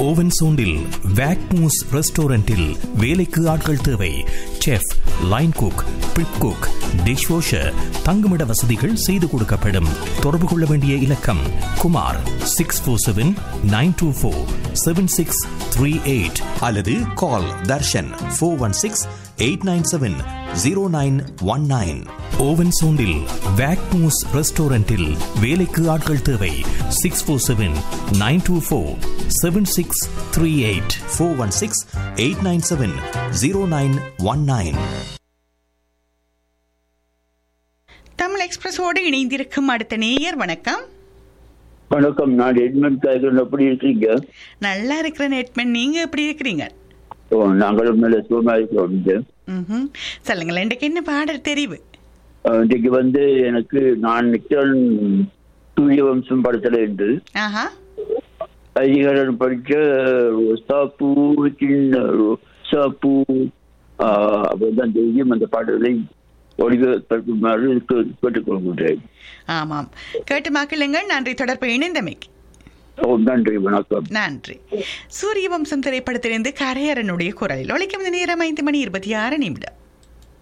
Oven சோண்டில் வேக்மூஸ் ரெஸ்டாரண்டில் வேலைக்கு ஆட்கள் தேவை chef line cook prep cook dishwasher தங்குமிட வசதிகள் செய்து கொடுக்கப்படும் தொடர்பு கொள்ள வேண்டிய இலக்கம் Kumar six four seven nine two four seven six three eight அல்லது call Darshan four one six eight nine seven zero nine one nine Owen சோண்டில் வேக்மூஸ் ரெஸ்டாரண்டில் வேலைக்கு ஆட்கள் தேவை six four seven nine two four seven six three eight four one six eight nine seven zero nine one nine Tamil எக்ஸ்பிரஸோடு இணைந்திருக்கும் அடுத்த நேயர் வணக்கம் வணக்கம் நான் எட்மண்ட் காய்கறி எப்படி இருக்கீங்க நல்லா இருக்கிற நெட்மன் நீங்க எப்படி இருக்கிறீங்க ஓ நாங்களும் நல்ல சுகமாக இருக்கிறோம் இங்க. ம்ஹும். சொல்லுங்களேன் இன்றைக்கு என்ன பாடல் தெரிவு அஹ், இன்றைக்கு வந்து எனக்கு நான் நிக்கல் சூரிய வம்சம் படத்துல இருந்து ஆஹா அதிகாரம் படிச்ச ரோசா பூ சின்ன ரோசா பூ ஆஹ், அப்பதான் தெரியும் அந்த பாடலை ஒளிபரப்புமாறு கே- கேட்டுக்கொள்கின்றேன் ஆமாம் கேட்டு மக்களுங்கள் நன்றி தொடர்பு இணைந்தமைக்கு ஓ நன்றி வணக்கம் நன்றி சூரிய வம்சம் திரைப்படத்திலிருந்து கரையரனுடைய குரலில் ஒழிக்கும் இந்த நேரம் ஐந்து மணி இருபத்தி ஆறு நிமிடம்